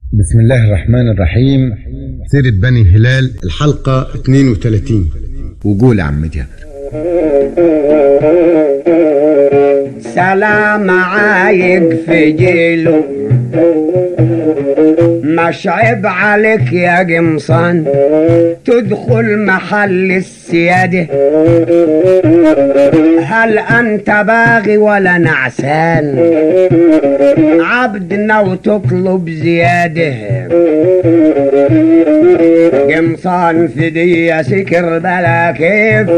بسم الله الرحمن الرحيم سيرة بني هلال الحلقة 32 وقول يا عم جابر سلام عايق في جيله مش عيب عليك يا قمصان تدخل محل السيادة هل أنت باغي ولا نعسان عبدنا وتطلب زيادة قمصان في دي سكر بلا كيف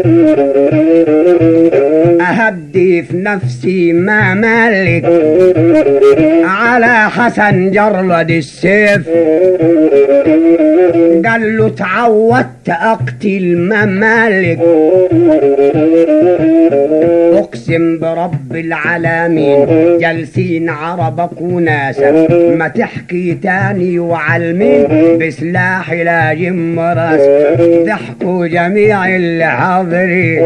أهدي في نفسي ما مالك على حسن جرد السيف قال له تعودت أقتل ممالك أقسم برب العالمين جالسين عربك وناسك ما تحكي تاني وعلمين بسلاح لا جم راسك ضحكوا جميع اللي حاضرين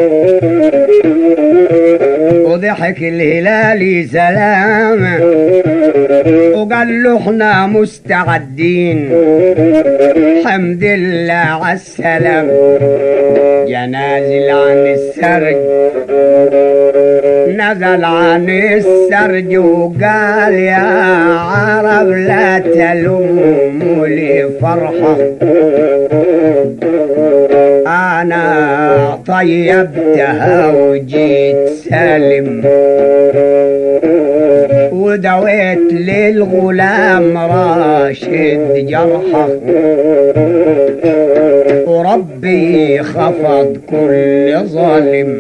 وضحك الهلالي سلام وقال له احنا مستعدين حمد الله على السلام يا نازل عن السرج نزل عن السرج وقال يا عرب لا تلوموا لي فرحة أنا طيبتها وجيت سالم ودويت للغلام راشد جرحه وربي خفض كل ظالم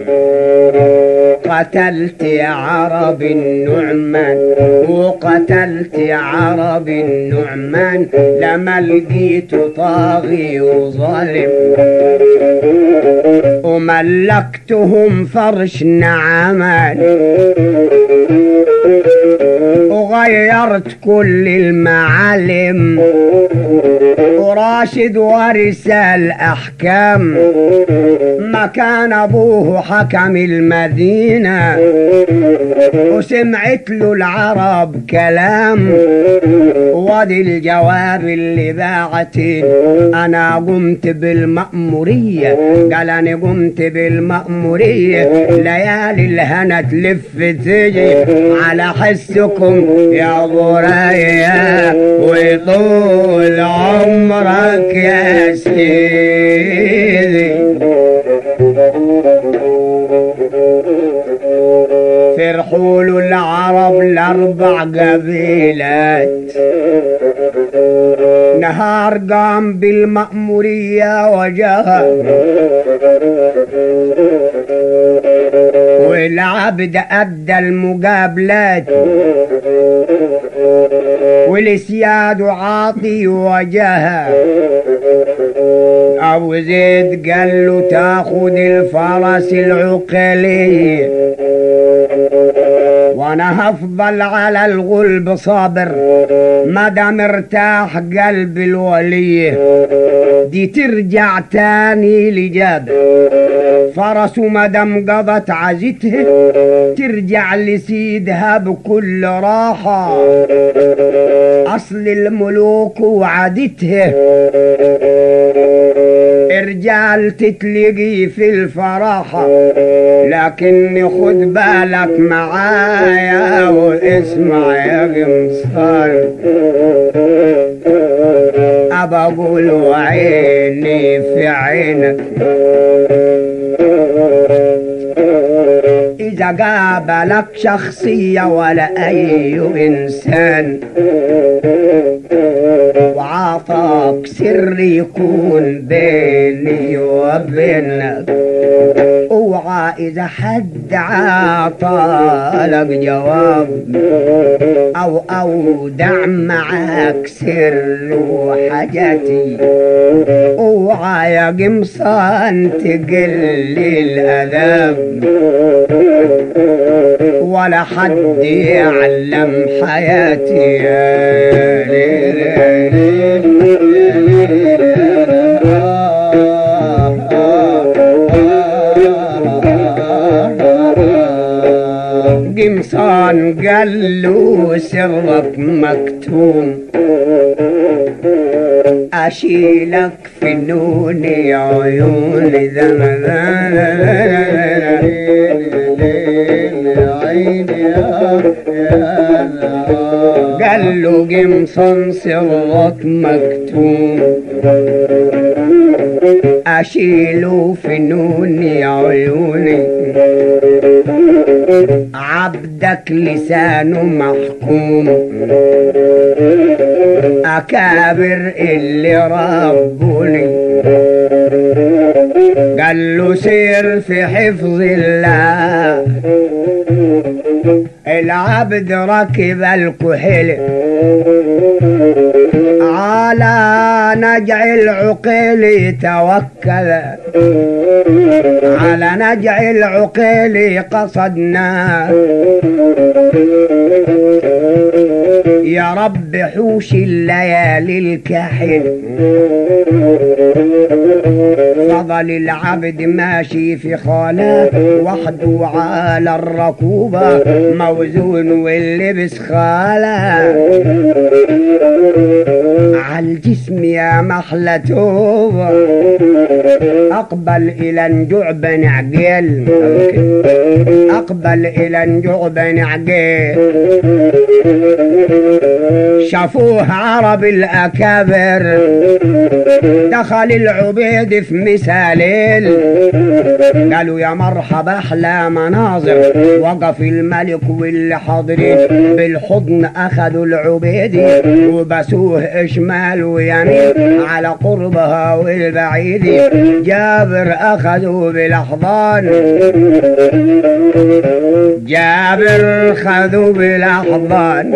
قتلت يا عرب النعمان وقتلت يا عرب النعمان لما لقيت طاغي وظالم وملكتهم فرش نعمان وغيرت كل المعالم وراشد ورث الأحكام مكان أبوه حكم المدينة وسمعت له العرب كلام وادي الجواب اللي باعتين أنا قمت بالمأمورية قال أنا قمت بالمأمورية ليالي الهنا تلف تجي على حسكم يا غريا وطول عمرك يا سيدي فرحوا له العرب الاربع قبيلات نهار قام بالمأمورية وجهه والعبد أدى المقابلات والسياد عاطي وجهه أبو زيد قال له تاخد الفرس العقلي وانا هفضل على الغلب صابر مدام ارتاح قلب الولي دي ترجع تاني لجابر فرس مدام قضت عزته ترجع لسيدها بكل راحة أصل الملوك وعادته رجال تتلقي في الفراحة لكن خد بالك معايا واسمع يا قمصان أبى أقول وعيني في عينك إذا قابلك شخصية ولا أي إنسان وعطاك سر يكون بيني وبينك اوعى اذا حد عطالك جواب او اودع معاك سر وحاجتي اوعى يا قمصان تقل الاداب ولا حد يعلم حياتي يا ليل قمصان قال له سرك مكتوم اشيلك في نوني عيوني قال له قمصان سرك مكتوم اشيله في نوني عيوني عبدك لسانه محكوم اكابر اللي ربوني قال له سير في حفظ الله العبد ركب الكحل على نجع العقيل توكل على نجع العقيل قصدنا يا رب حوش الليالي الكحل فضل العبد ماشي في خانه وحده على الركوبة موزون واللبس خاله عالجسم يا محلى توبة أقبل إلى نجوع بن عقيل أقبل إلى نجوع بن عقيل شافوه عرب الأكابر دخل العبيد في مثالين قالوا يا مرحبا أحلى مناظر وقف الملك واللي حاضرين بالحضن أخذوا العبيد وبسوه شمال ويمين على قربها والبعيد جابر أخذوا بالأحضان جابر خذوا بالأحضان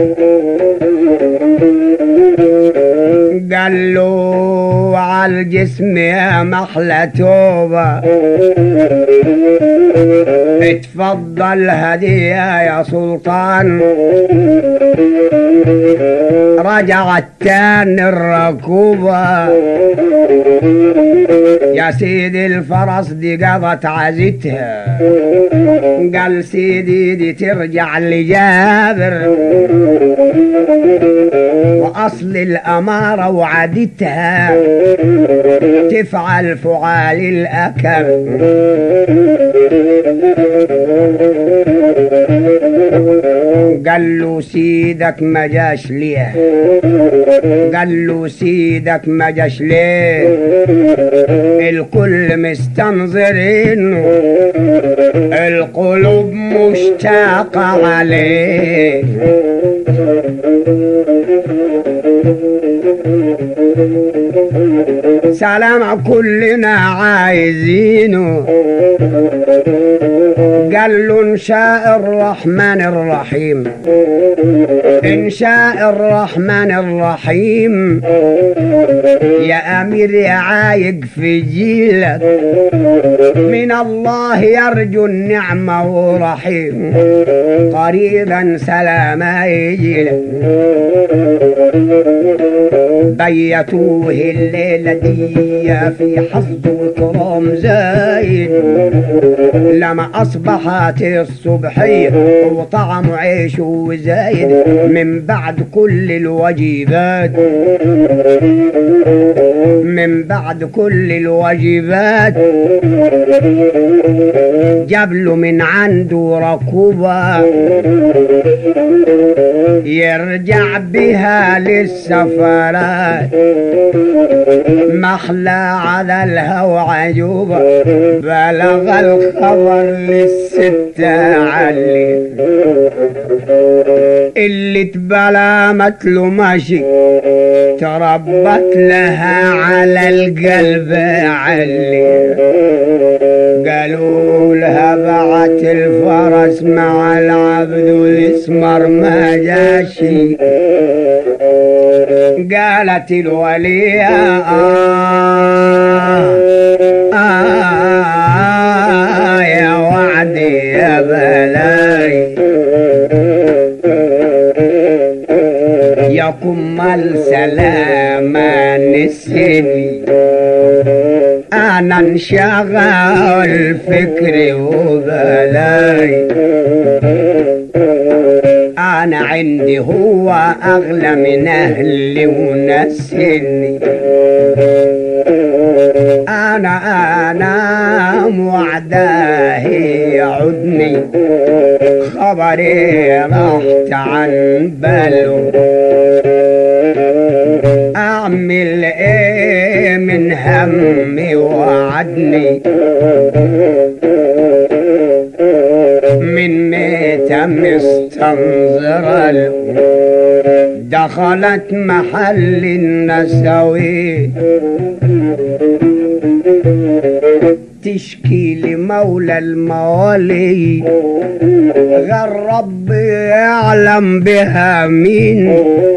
قال له على الجسم يا محلى توبة اتفضل هدية يا سلطان رجع التاني الركوبة يا سيدي الفرس دي قضت عزتها قال سيدي دي ترجع لجابر وأصل الأمارة وعدتها تفعل فعال الأكل قال له سيدك ما جاش ليه قال له سيدك ما جاش ليه الكل مستنظرين القلوب مشتاقة عليه سلام كلنا عايزينه قال له ان شاء الرحمن الرحيم ان شاء الرحمن الرحيم يا امير يا عايق في جيلك من الله يرجو النعمة ورحيم قريبا سلاما يجيلك بيتوه الليلة دي في حظ وكرام زايد لما أصبحت الصبحية وطعم عيشه زايد من بعد كل الواجبات من بعد كل الواجبات جاب له من عنده ركوبة يرجع بها للسفرات محلى على الهوى عجوبة بلغ الخبر للستة علي اللي تبلامت له ماشي تربت لها على القلب علي قالوا لها بعت الفرس مع العبد والاسمر ما جاشي قالت الولية آه آه يا وعدي يا بلاي يا كمال سلامة نسيني أنا انشغل فكري وبلاي انا عندي هو اغلى من اهلي ونسلي انا انا وعداه يعدني خبري رحت عن باله اعمل ايه من همي وعدني من ميتة مستنظرة له دخلت محل النسوي تشكي لمولى الموالي غير ربي يعلم بها مين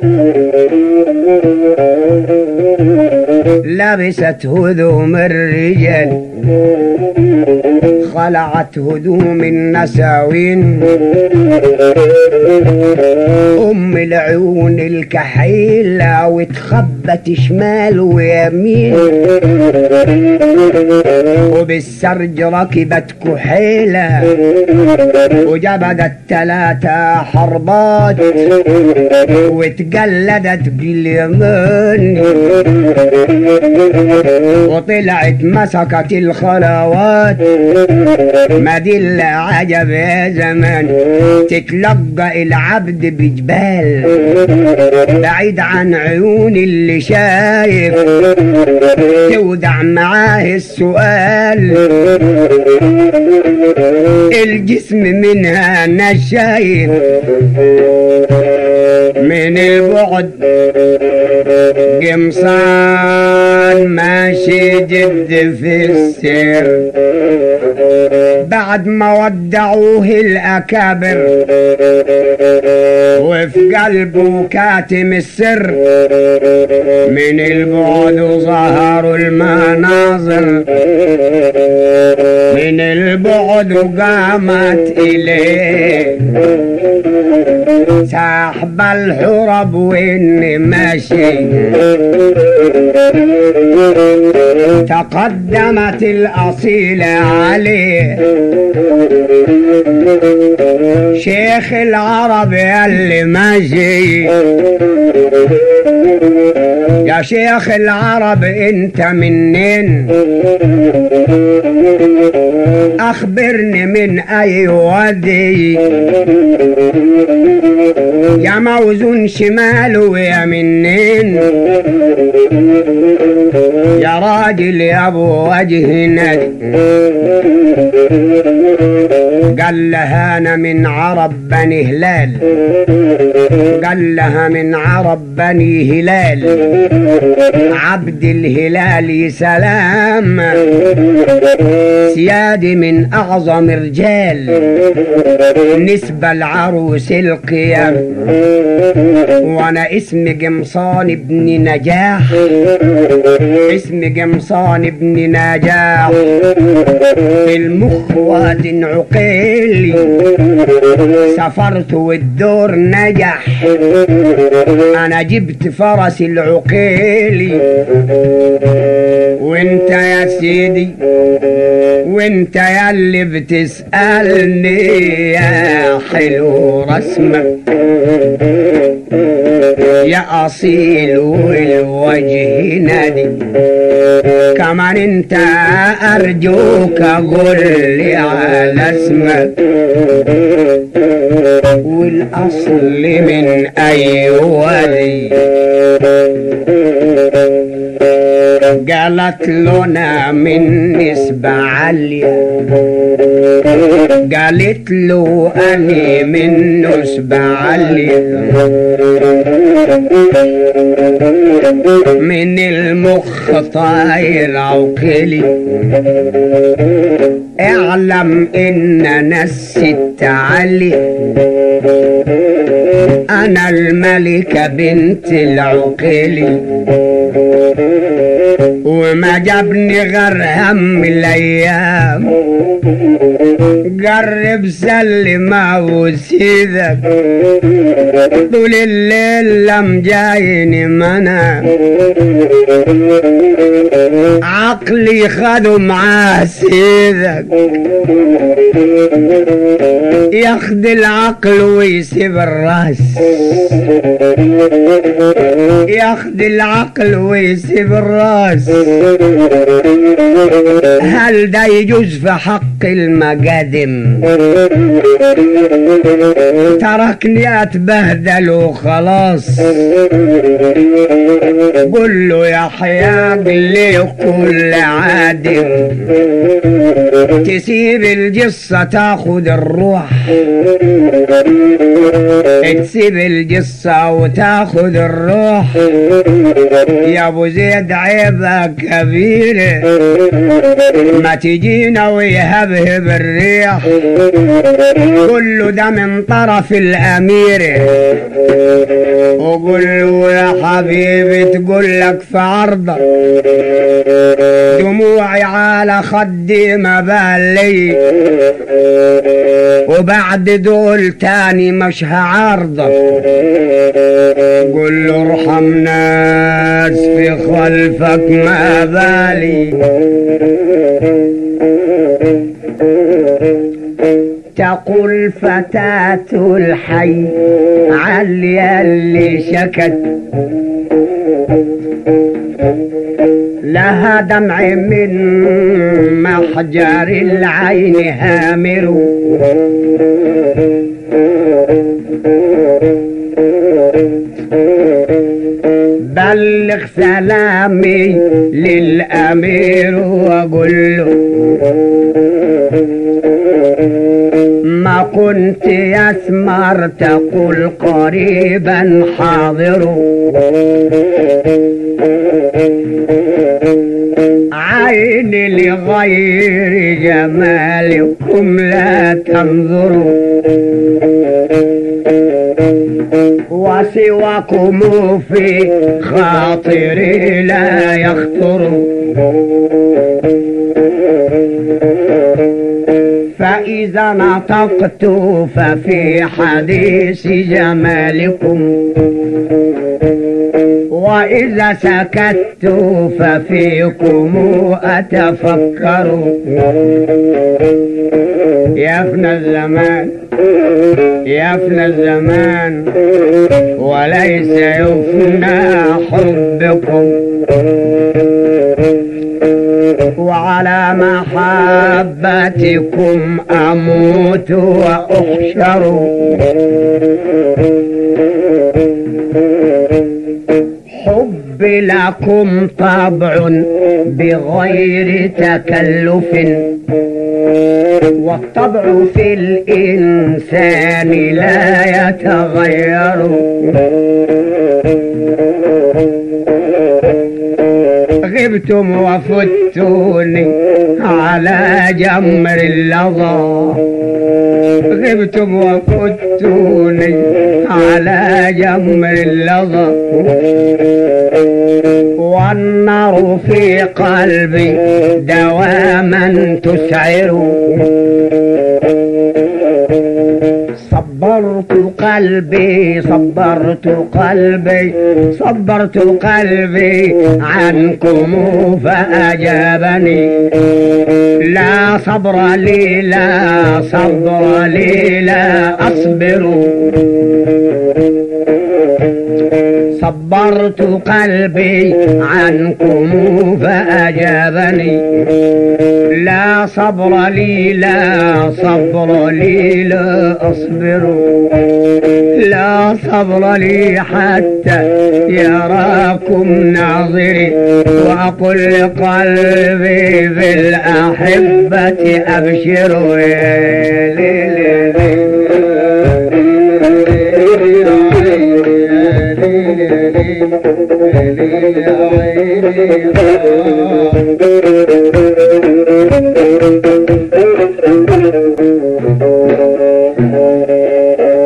لبست هدوم الرجال خلعت هدوم النساوين ام العيون الكحيلة وتخبت شمال ويمين وبالسرج ركبت كحيلة وجبدت ثلاثة حربات وتجلدت باليمين وطلعت مسكت الخلوات ما دي الا عجب يا زمان تتلقى العبد بجبال بعيد عن عيون اللي شايف تودع معاه السؤال الجسم منها انا شايف من البعد قمصان ماشي جد في السير بعد ما ودعوه الأكابر وفي قلبه كاتم السر من البعد ظهروا المناظر من البعد قامت إليه سحب الحرب وإني ماشي تقدمت الأصيلة عليه شيخ العرب اللي ماشي يا شيخ العرب انت منين اخبرني من اي وادي يا موزون شمال ويا منين يا راجل يا ابو وجه نادي قال لها انا من عرب بني هلال قال لها من عرب بني هلال عبد الهلال سلام سيادي من اعظم رجال نسبة العروس القيام وانا اسمي قمصان ابن نجاح اسمي قمصان ابن نجاح في المخ واد عقيلي سافرت والدور نجح انا جبت فرس العقيلي وانت يا سيدي وانت يا اللي بتسألني يا حلو رسمك يا أصيل والوجه نادي كمان انت أرجوك قول لي على اسمك والأصل من أي وادي قالت لنا من نسبة عالية قالت له أني من نسبة عالية من المخ طاير عقلي اعلم ان نست علي انا الملكة بنت العقلي وما جابني غير هم الايام قرب سلم وسيدك طول الليل لم جايني منام عقلي خدوا معاه سيدك ياخد العقل ويسيب الراس ياخد العقل ويسيب الراس هل ده يجوز في حق المقادم تركني اتبهدل وخلاص قل له يا حياق لي كل عادم تسيب الجصة تاخد الروح تسيب الجصة وتاخد الروح يا ابو زيد عيبة كبيرة ما تجينا ويهبهب الريح كله ده من طرف الأمير وقول له يا حبيبي تقول لك في عرضك دموعي على خدي ما بالي وبعد دول تاني مش هعرضك قول له ارحم ناس في خلفك ما بالي تقول فتاة الحي علي اللي شكت لها دمع من محجر العين هامر بلغ سلامي للأمير وقل له ما كنت يسمر تقول قريبا حاضر عيني لغير جمالكم لا تنظروا وسواكم في خاطري لا يخطر فإذا نطقت ففي حديث جمالكم وإذا سكت ففيكم أتفكر يا ابن الزمان يا ابن الزمان وليس يفنى حبكم وعلى محبتكم أموت وأحشر حب لكم طبع بغير تكلف والطبع في الإنسان لا يتغير غبتم وفتوني على جمر اللظى غبتم وفتوني على جمر اللظى والنار في قلبي دواما تسعر صبرت قلبي صبرت قلبي صبرت قلبي عنكم فأجابني لا صبر لي لا صبر لي لا أصبر صبرت قلبي عنكم فأجابني لا صبر لي لا صبر لي لا أصبر لا صبر لي حتى يراكم ناظري وأقول لقلبي بالأحبة أبشروا يا ليلي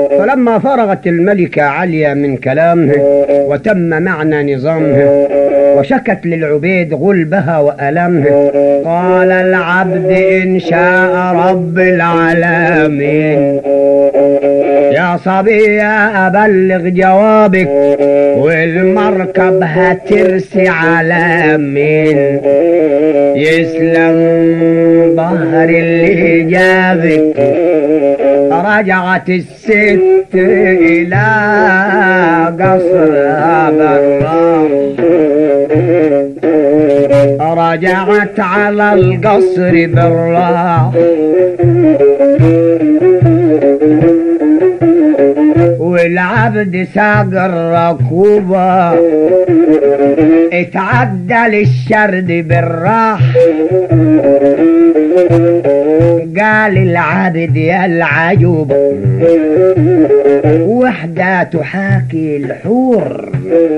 فلما فرغت الملكة عليا من كلامها وتم معنى نظامها وشكت للعبيد غلبها وألمها قال العبد إن شاء رب العالمين يا صبية أبلغ جوابك والمركب هترسي على مين يسلم ظهر اللي جابك رجعت الست إلى قصرها بالراح رجعت على القصر بالراح والعبد ساق الركوبة اتعدى للشرد بالراح قال العبد يا العجوبة وحدة تحاكي الحور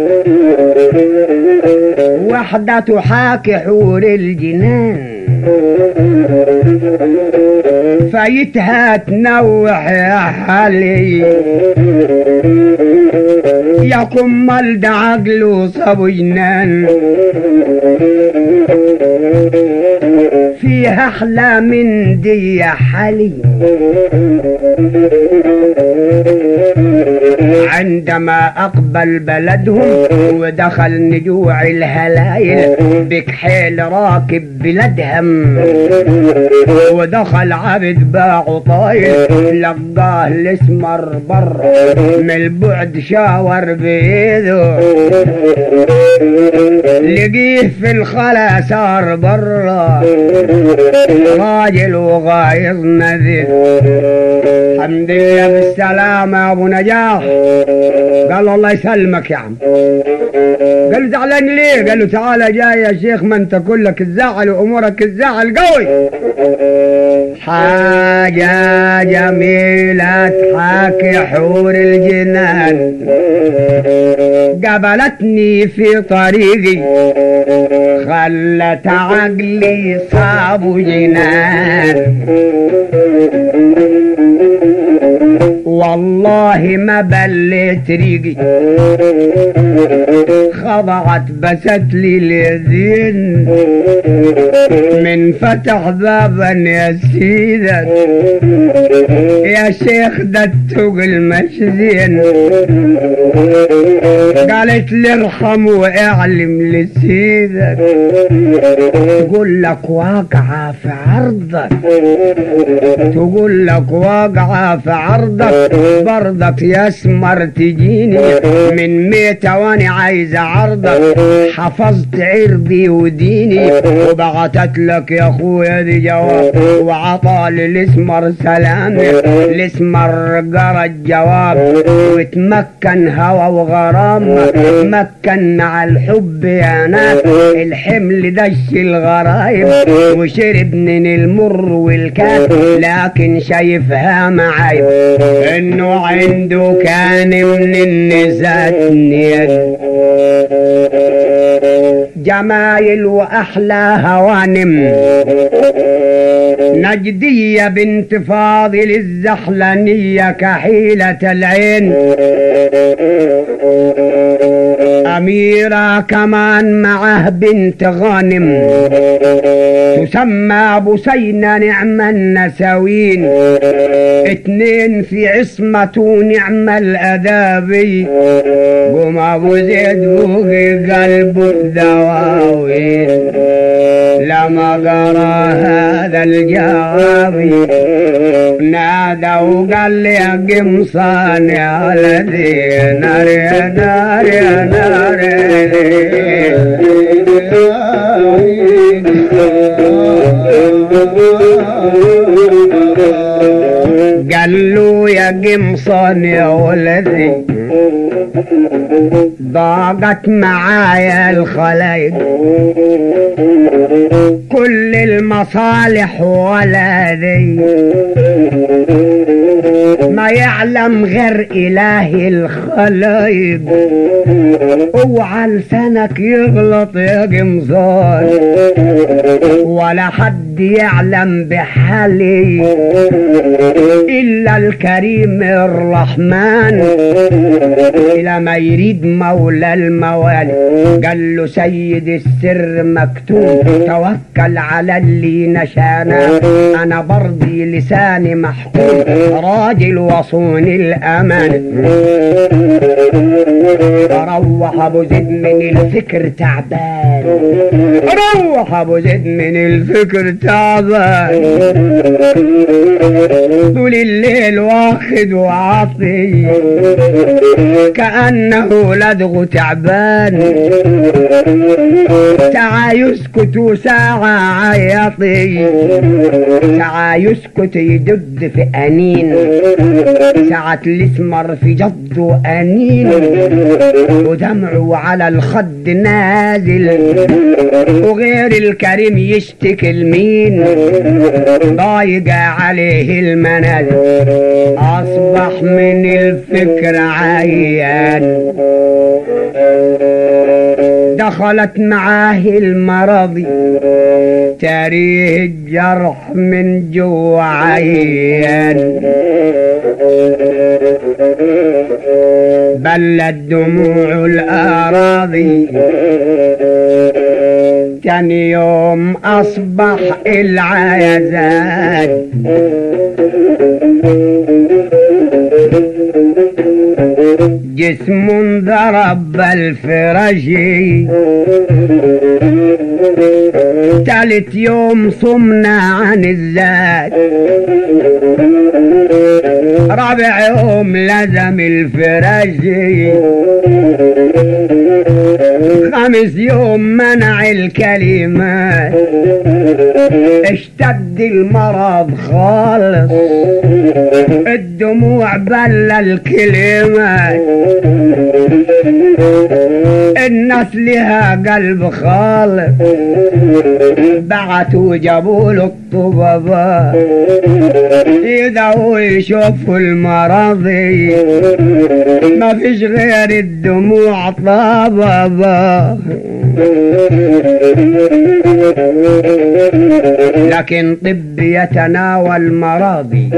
وحدة تحاكي حور الجنان فايتها تنوح يا حالي يا كمال ده عقل وصاب جنان فيها احلى من دي يا حالي عندما اقبل بلدهم ودخل نجوع الهلايل بكحيل راكب بلدهم ودخل عبد باع طايل لقاه الاسمر بر من البعد شاور بايده لقيه في الخلا صار برا راجل وغايظ نذير الحمد لله بالسلامة يا ابو نجاح قال له الله يسلمك يا عم قال له زعلان ليه قال له تعالى جاي يا شيخ ما انت كلك الزعل وامورك الزعل قوي حاجة جميلة تحاكي حور الجنان قبلتني في طريقي خلت عقلي صاب جنان والله ما بليت ريقي خضعت بست لي اليدين من فتح بابا يا سيدة يا شيخ ده التقل مش زين قالت لي ارحم واعلم لسيدك تقول لك واقعة في عرضك تقول لك واقعة في عرضك برضك يا اسمر تجيني من ميتة وانا عايزة عرضك حفظت عرضي وديني وبعتت لك يا اخويا دي جواب وعطى للاسمر سلام الاسمر قرا الجواب وتمكن هوى وغرام مكن مع الحب يا ناس الحمل دش الغرايب وشرب من المر والكاس لكن شايفها معايب انه عنده كان من النساء اتنين جمايل واحلى هوانم نجدية بنت فاضل الزحلانية كحيلة العين أميرة كمان معه بنت غانم تسمى بسينة نعم النساوين اتنين في عصمة ونعم الأدابي قم أبو زيد فوق قلبه الدواوين لما قرا هذا الجواب نادى وقال لي يا قمصان يا الذي نار يا نار يا نار قال له يا قمصان يا ولدي ضاقت معايا الخلايق كل المصالح ولدي ما يعلم غير إله الخلايق اوعى لسانك يغلط يا قمصان ولا حد يعلم بحالي إلا الكريم الرحمن لما يريد مولى الموالي قال له سيد السر مكتوب توكل على اللي نشانا انا برضي لساني محكوم راجل وصون الامان روح ابو زيد من الفكر تعبان روح ابو زيد من الفكر تعبان طول الليل واخد وعاطي كأنه لدغ تعبان ساعة يسكت وساعة عيطي ساعة يسكت يدد في أنين ساعة الاسمر في جده أنين ودمعه على الخد نازل وغير الكريم يشتكي لمين ضايقة عليه المنازل أصبح من الفكر عيان دخلت معاه المرض تاريه الجرح من جوا عيان بلت دموع الأراضي تاني يوم أصبح العيزان جسم ضرب الفراشي تالت يوم صمنا عن الزاد رابع يوم لزم الفراشي خامس يوم منع الكلمات اشتد المرض خالص الدموع بل الكلمات الناس لها قلب خالص بعتوا جابوا له الطبابة يدعوا يشوفوا المراضي ما فيش غير الدموع طبابة لكن طب يتناول مراضي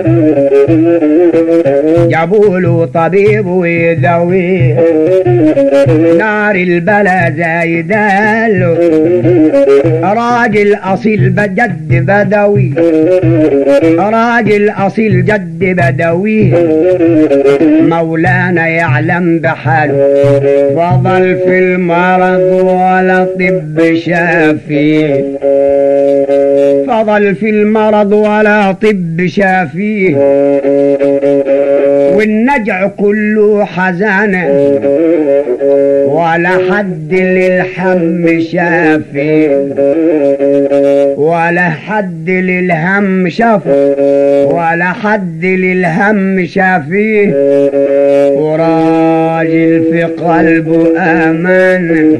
جابوا له طبيب ويداويه نار البلا زايداله راجل اصيل بجد بدوي راجل اصيل جد بدوي مولانا يعلم بحاله فضل في المرض ولا طب شافيه فضل في المرض ولا طب شافيه والنجع كله حزانة ولا حد للحم شافي ولا حد للهم شاف ولا حد للهم شافيه وراجل في قلبه امان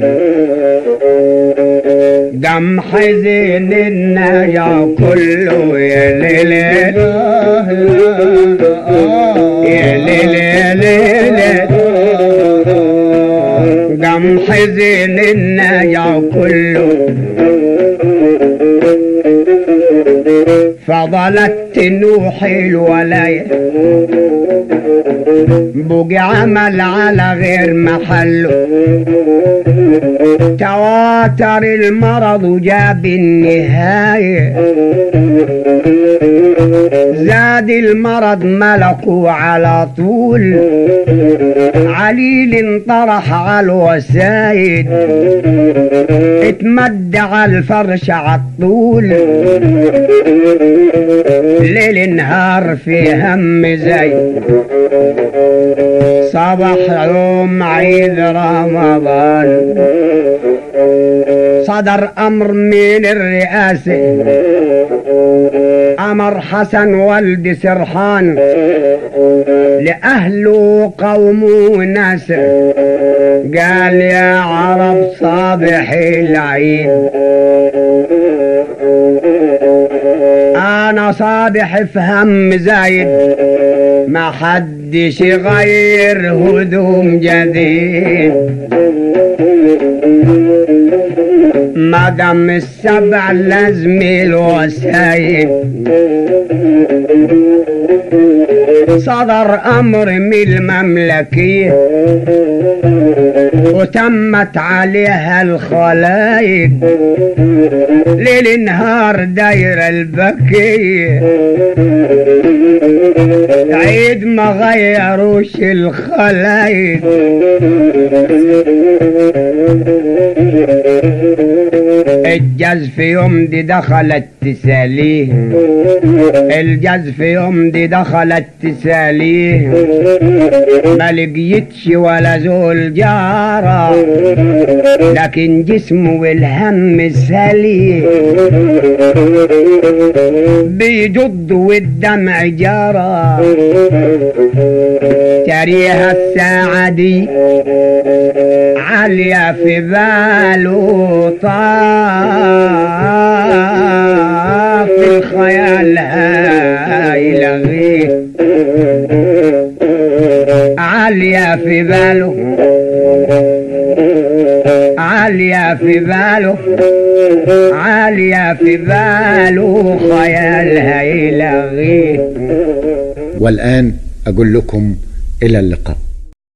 دم حزين النجا كله يا ليل يا ليل يا ليل دم حزين النجا كله فضلت تنوح الولاية بقي عمل على غير محله تواتر المرض وجاب النهاية زاد المرض ملكه على طول عليل انطرح على الوسايد اتمد على الفرش على الطول ليل نهار في هم زي صباح يوم عيد رمضان صدر امر من الرئاسة امر حسن ولد سرحان لاهله وقومه وناس قال يا عرب صابح العيد انا صابح في هم زايد ما حدش يغير هدوم جديد ما دام السبع لازم الوسايد صدر أمر من المملكية وتمت عليها الخلايق ليل نهار داير البكية عيد ما غيروش الخلايق الجز في يوم دي دخلت تساليه الجز في يوم دي دخلت تساليه ما لقيتش ولا زول جارة لكن جسمه والهم ساليه بيجد والدمع جارة تريها الساعة دي عالية في باله طاف الخيال هيلغيه عالية في باله عالية في باله عالية في باله خيال هيلغيه والآن أقول لكم إلى اللقاء